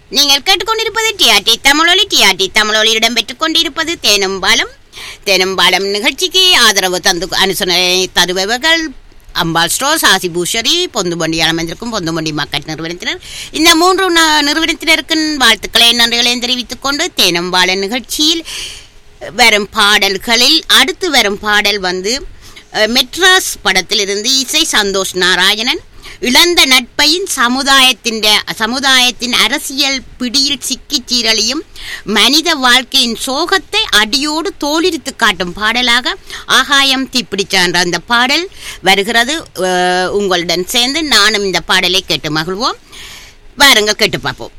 நீங்கள் கேட்டுக்கொண்டிருப்பது டிஆர்டி தமிழொலி டிஆர்டி தமிழொலி இடம்பெற்றுக் கொண்டிருப்பது தேனும்பாலம் தேனும்பாலம் நிகழ்ச்சிக்கு ஆதரவு தந்து அனுசரணை தருபவர்கள் அம்பாள் ஸ்டோர்ஸ் ஆசி பூஷரி பொந்துமண்டி அமைந்திருக்கும் பொந்துமண்டி மக்கள் நிறுவனத்தினர் இந்த மூன்று ந- நிறுவனத்தினருக்கு வாழ்த்துக்களை நன்றிகளையும் தெரிவித்துக் கொண்டு தேனும்பாலம் நிகழ்ச்சியில் வரும் பாடல்களில் அடுத்து வரும் பாடல் வந்து அஹ், மெட்ராஸ் படத்திலிருந்து இசை சந்தோஷ் நாராயணன் இழந்த நட்பையின் சமுதாயத்தின் சமுதாயத்தின் அரசியல் பிடியில் சிக்கிச் சீரழியும் மனித வாழ்க்கையின் சோகத்தை அடியோடு தோலிரித்து காட்டும் பாடலாக ஆகாயம் தீப்பிடிச்சான்ற அந்த பாடல் வருகிறது அஹ், உங்களுடன் சேர்ந்து நானும் இந்த பாடலை கேட்டு மகிழ்வோம் வாருங்கள் கேட்டு பார்ப்போம்